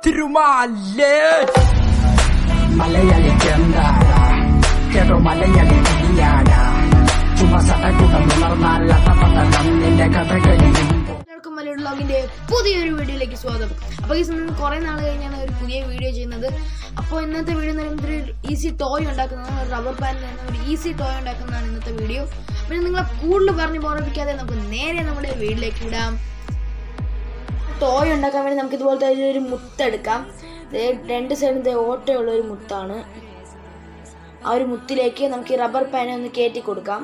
തിരുമാലേ മലയാളി ചെന്താട കേട്ടോ മലയാളി ഇടിയാട ചുമ സടകുടം ഉണർന്നാൽ അതപതനം നിന്റെ കഥ കഴിയും എല്ലാവർക്കും മലയാളം വ്ളോഗിന്റെ പുതിയൊരു വീഡിയോയിലേക്ക് സ്വാഗതം അപ്പോൾ ഈ സമയം കുറേ നാൾ കഴിഞ്ഞാണ് ഒരു പുതിയ വീഡിയോ ചെയ്യുന്നത് അപ്പോൾ ഇന്നത്തെ വീഡിയോ എന്ന് പറയുന്നത് ഒരു ഈസി ടോയ് ഉണ്ടാക്കുന്നതാണ് ഒരു റബ്ബർ ബാൻഡിൽ നിന്ന് ഒരു ഈസി ടോയ് ഉണ്ടാക്കുന്നതാണ് ഇന്നത്തെ വീഡിയോ പിന്നെ നിങ്ങളെ കൂടുതൽ പറഞ്ഞ് ബോറപ്പിക്കാതെ നമുക്ക് നേരെ നമ്മുടെ വീട്ടിലേക്ക് വിടാം ടോയ് ഉണ്ടാക്കാൻ വേണ്ടി നമുക്ക് ഇതുപോലത്തെ ഒരു മുത്തെടുക്കാം ദേ രണ്ട് സൈഡും ദേ ഓട്ടയുള്ള ഒരു മുത്താണ് ആ ഒരു മുത്തിലേക്ക് നമുക്ക് ഈ റബ്ബർ പാനെ ഒന്ന് കയറ്റി കൊടുക്കാം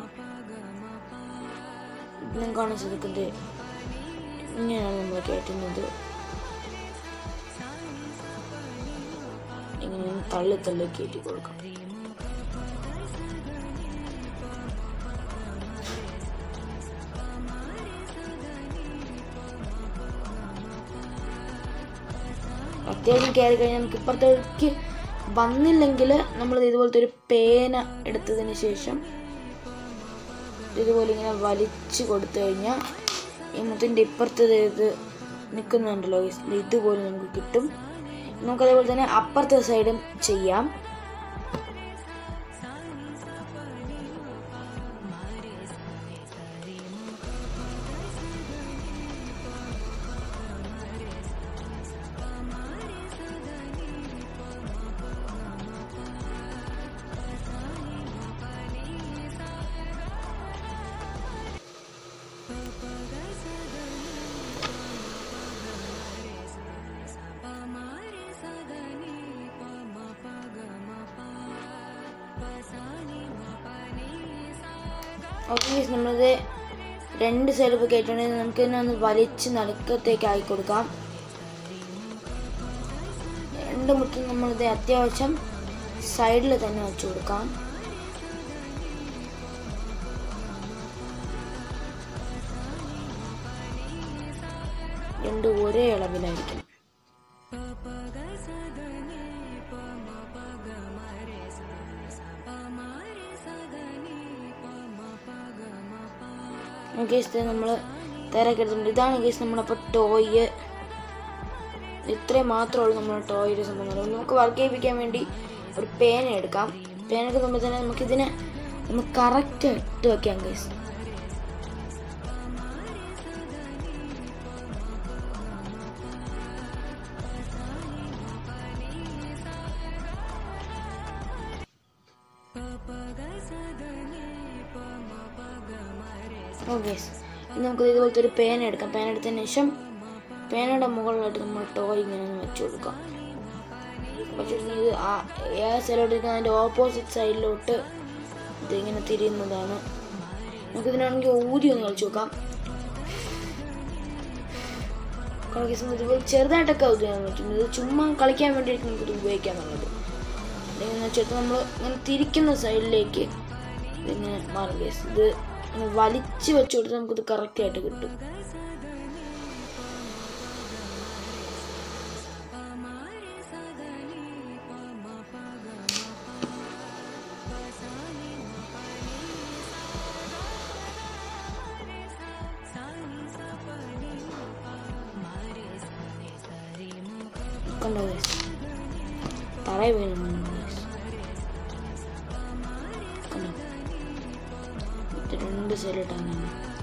നിങ്ങൾക്ക് കാണിച്ചു കൊടുക്കുന്നത് ഇങ്ങനെയാണ് നമ്മൾ കയറ്റുന്നത് ഇങ്ങനെ തള്ളി തള്ളി കയറ്റി കൊടുക്കാം അത്യാവശ്യം കയറി കഴിഞ്ഞാൽ നമുക്ക് ഇപ്പുറത്തേക്ക് വന്നില്ലെങ്കിൽ നമ്മൾ ഇതുപോലത്തെ ഒരു പേന എടുത്തതിന് ശേഷം ഇതുപോലെ ഇങ്ങനെ വലിച്ചു കൊടുത്തു കഴിഞ്ഞാൽ ഈ മുത്തിൻ്റെ ഇപ്പുറത്ത് ദേ ഇത് നിൽക്കുന്നുണ്ടല്ലോ guys. ദേ ഇതുപോലെ നമുക്ക് കിട്ടും നമുക്ക് അതേപോലെ തന്നെ അപ്പുറത്തെ സൈഡും ചെയ്യാം ഓക്കെ നമ്മളത് രണ്ട് സൈഡ് ഇപ്പോൾ കയറ്റുണ്ടെങ്കിൽ നമുക്ക് തന്നെ ഒന്ന് വലിച്ച് നടുക്കത്തേക്ക് ആക്കി കൊടുക്കാം രണ്ട് മുട്ടും നമ്മളിത് അത്യാവശ്യം സൈഡിൽ തന്നെ വെച്ച് കൊടുക്കാം രണ്ട് ഒരേ അളവിലായിരിക്കണം കേസ് നമ്മൾ തയ്യാറാക്കി എടുത്തിട്ടുണ്ട് ഇതാണ് കേസ് നമ്മളപ്പോൾ ടോയ് ഇത്രയും മാത്രമേ ഉള്ളൂ നമ്മുടെ ടോയുടെ സംഭവം എന്ന് പറയുന്നത്. നമുക്ക് വർക്ക് ചെയ്യിപ്പിക്കാൻ വേണ്ടി ഒരു പേന എടുക്കാം പേന എടുക്കുമ്പോൾ തന്നെ നമുക്ക് ഇതിനെ ഒന്ന് കറക്റ്റ് ഇട്ട് വെക്കാം കേസ് ഓക്കെ ഇനി നമുക്ക് ഇതുപോലത്തെ ഒരു പേന എടുക്കാം പേന എടുത്തതിന് ശേഷം പേനയുടെ മുകളിലായിട്ട് നമ്മൾ ടോയ് ഇങ്ങനെ ഒന്ന് വെച്ച് കൊടുക്കാം വെച്ചിട്ടുണ്ടെങ്കിൽ ഇത് ആ ഏത് സൈഡിലോട്ട് ഇരിക്കുന്ന അതിൻ്റെ ഓപ്പോസിറ്റ് സൈഡിലോട്ട് ഇതിങ്ങനെ തിരിയുന്നതാണ് നമുക്ക് ഇതിനാണെങ്കിൽ ഊതി ഒന്ന് കളിച്ച് നോക്കാം കളിക്കുന്ന ഇതുപോലെ ചെറുതായിട്ടൊക്കെ ഉപയോഗിക്കാൻ പറ്റും ഇത് ചുമ്മാ കളിക്കാൻ വേണ്ടിയിട്ട് നമുക്കിത് ഉപയോഗിക്കാൻ എന്നുള്ളത് ഇതെങ്ങനെ വെച്ചിട്ട് നമ്മൾ ഇങ്ങനെ തിരിക്കുന്ന സൈഡിലേക്ക് ഇതിങ്ങനെ മാറും കേസ് ഇത് ഇങ്ങനെ വലിച്ച് വെച്ച് കൊടുത്താൽ നമുക്കിത് കറക്റ്റ് ആയിട്ട് കിട്ടും കണ്ടോ guys? തറയിൽ വീഴുന്നു guys. കണ്ടോ ഇത് രണ്ട് സൈഡിലിട്ടാണ്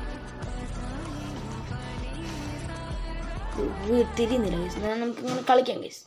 തിരിയുന്നില്ല ഗൈസ് എന്നാൽ നമുക്ക് ഇങ്ങനെ കളിക്കാം ഗൈസ്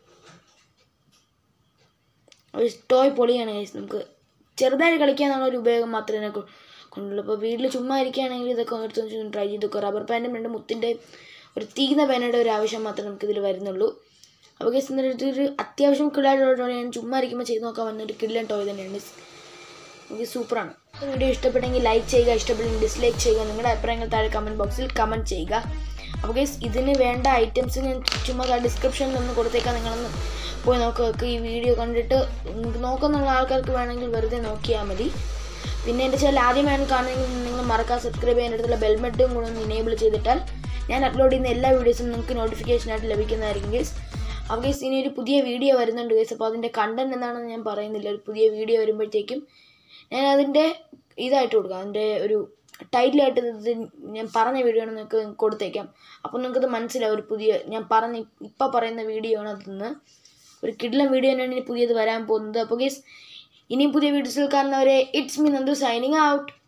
ഒരു ടോയ് പൊളിയാണ് ഗൈസ് നമുക്ക് ചെറുതായിട്ട് കളിക്കാന്നുള്ള ഒരു ഉപയോഗം മാത്രമേ ഇതിനെ കൊ- കൊണ്ടുള്ളൂ ഇപ്പോൾ വീട്ടിൽ ചുമ്മാ ഇരിക്കുകയാണെങ്കിൽ ഇതൊക്കെ എടുത്ത് ട്രൈ ചെയ്തൊക്കെ റബ്ബർ പാൻറ്റും രണ്ട് മുത്തിൻ്റെ ഒരു തീന്ന പേനയുടെ ഒരു ആവശ്യം മാത്രമേ നമുക്ക് ഇതിൽ വരുന്നുള്ളൂ അപ്പോൾ ഗൈസ് എന്നിട്ട് ഒരു അത്യാവശ്യം കിടായിട്ടുള്ള ടോയ് ഞാൻ ചുമ്മാ ഇരിക്കുമ്പോൾ ചെയ്ത് നോക്കാൻ വന്ന ഒരു കില്ലൻ ടോയ് തന്നെയാണ് എനിക്ക് സൂപ്പറാണ് വീഡിയോ ഇഷ്ടപ്പെട്ടെങ്കിൽ ലൈക്ക് ചെയ്യുക ഇഷ്ടപ്പെട്ടെങ്കിൽ ഡിസ്ലൈക്ക് ചെയ്യുക നിങ്ങളുടെ അഭിപ്രായങ്ങൾ താഴെ കമൻറ്റ് ബോക്സിൽ കമൻറ്റ് ചെയ്യുക അപ്പോൾ ഗൈസ് ഇതിന് വേണ്ട ഐറ്റംസ് ഞാൻ ചുമ്മാ ഡിസ്ക്രിപ്ഷനിൽ ഒന്ന് കൊടുത്തേക്കാം നിങ്ങളൊന്ന് പോയി നോക്കുക ഈ വീഡിയോ കണ്ടിട്ട് നിങ്ങൾക്ക് നോക്കുന്നുള്ള ആൾക്കാർക്ക് വേണമെങ്കിൽ വെറുതെ നോക്കിയാൽ മതി പിന്നെ എൻ്റെ ചാനൽ ആദ്യമായാണ് കാണുന്നെങ്കിൽ നിങ്ങൾ മറക്കാതെ സബ്സ്ക്രൈബ് ചെയ്യാൻ അടുത്തുള്ള ബെൽമെറ്റും കൂടെ ഒന്ന് ഇനേബിൾ ചെയ്തിട്ടാൽ ഞാൻ അപ്ലോഡ് ചെയ്യുന്ന എല്ലാ വീഡിയോസും നിങ്ങൾക്ക് നോട്ടിഫിക്കേഷനായിട്ട് ലഭിക്കുന്നതായിരിക്കും ഗൈസ് അപ്പോൾ ഗൈസ് ഇനി ഒരു പുതിയ വീഡിയോ വരുന്നുണ്ട് ഗൈസ് അപ്പോൾ അതിൻ്റെ കണ്ടന്റ് എന്താണെന്ന് ഞാൻ പറയുന്നില്ല ഒരു പുതിയ വീഡിയോ വരുമ്പോഴത്തേക്കും ഞാൻ അതിൻ്റെ ഇതായിട്ട് കൊടുക്കാം അതിൻ്റെ ഒരു ടൈറ്റിലായിട്ട് ഇത് ഞാൻ പറഞ്ഞ വീഡിയോ ആണ് നിങ്ങൾക്ക് കൊടുത്തേക്കാം അപ്പോൾ നിങ്ങൾക്കത് മനസ്സിലാവും ഒരു പുതിയ ഞാൻ പറഞ്ഞ ഇപ്പം പറയുന്ന വീഡിയോ ആണ് അതെന്ന് ഒരു കിഡിലം വീഡിയോ തന്നെയാണ് ഇനി പുതിയത് വരാൻ പോകുന്നത് അപ്പോൾ ഗീസ് ഇനിയും പുതിയ വീഡിയോസിൽ കാണുന്നവരെ it's me Nandu signing out